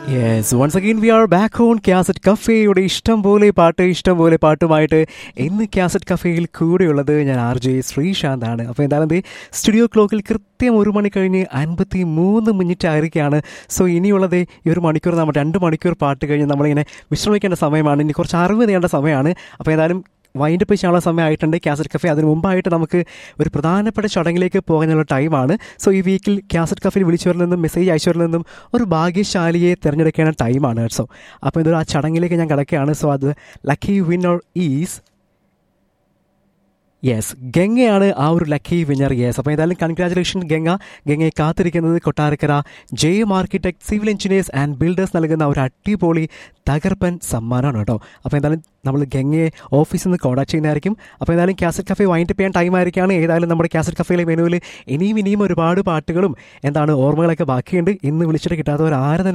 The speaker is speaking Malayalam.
yes once again we are back on cassette കഫേയുടെ ഇഷ്ടം പോലെ പാട്ട് ഇഷ്ടം പോലെ പാട്ടുമായിട്ട് ഇന്ന് ക്യാസറ്റ് കഫേയിൽ കൂടെയുള്ളത് ഞാൻ ആർ ജെ ശ്രീശാന്ത് ആണ് അപ്പോൾ എന്തായാലും ദേ സ്റ്റുഡിയോ ക്ലോക്കിൽ കൃത്യം ഒരു മണി കഴിഞ്ഞ് അൻപത്തി മൂന്ന് മിനിറ്റ് ആയിരിക്കുകയാണ് സോ ഇനിയുള്ളത് ഈ ഒരു മണിക്കൂർ നമ്മൾ രണ്ട് മണിക്കൂർ പാട്ട് കഴിഞ്ഞ് നമ്മളിങ്ങനെ വിശ്രമിക്കേണ്ട സമയമാണ് ഇനി കുറച്ച് അറിവ് നേടേണ്ട സമയമാണ് അപ്പോൾ ഏതായാലും വൈൻഡ് അപ്പ് ചെയ്യാനുള്ള സമയമായിട്ടുണ്ട് കാസറ്റ് കഫേ അതിന് മുമ്പായിട്ട് നമുക്ക് ഒരു പ്രധാനപ്പെട്ട ചടങ്ങിലേക്ക് പോകാനുള്ള ടൈമാണ് സോ ഈ വീക്കിൽ കാസറ്റ് കഫേയിൽ വിളിച്ചവരിൽ നിന്നും മെസ്സേജ് അയച്ചവരിൽ നിന്നും ഒരു ഭാഗ്യശാലിയെ തിരഞ്ഞെടുക്കേണ്ട ടൈമാണ് സോ അപ്പോൾ ഇതൊരു ആ ചടങ്ങിലേക്ക് ഞാൻ കിടക്കുകയാണ് സോ അത് ലക്കി വിന്നർ ഈസ് യെസ് ഗംഗയാണ് ആ ഒരു ലക്കി വിന്നർ യെസ് അപ്പോൾ ഏതായാലും കൺഗ്രാചുലേഷൻ ഗംഗ ഗംഗയെ കാത്തിരിക്കുന്നത് Kottarakkara J M architect civil engineers and builders നൽകുന്ന ഒരു അടിപൊളി തകർപ്പൻ സമ്മാനമാണ് കേട്ടോ അപ്പോൾ എന്തായാലും നമ്മൾ ഗംഗയെ ഓഫീസിൽ നിന്ന് കോൺടാക്ട് ചെയ്യുന്നതായിരിക്കും അപ്പോൾ എന്തായാലും കാസറ്റ് കഫേ വൈൻഡ് ചെയ്യാൻ ടൈം ആയിരിക്കുകയാണ് ഏതായാലും നമ്മുടെ കാസറ്റ് കഫേയിലെ മെനുവിൽ ഇനിയും ഇനിയും ഒരുപാട് പാട്ടുകളും എന്താണ് ഓർമ്മകളൊക്കെ ബാക്കിയുണ്ട് ഇന്ന് വിളിച്ചിട്ട് കിട്ടാത്തവർ ആരും തന്നെ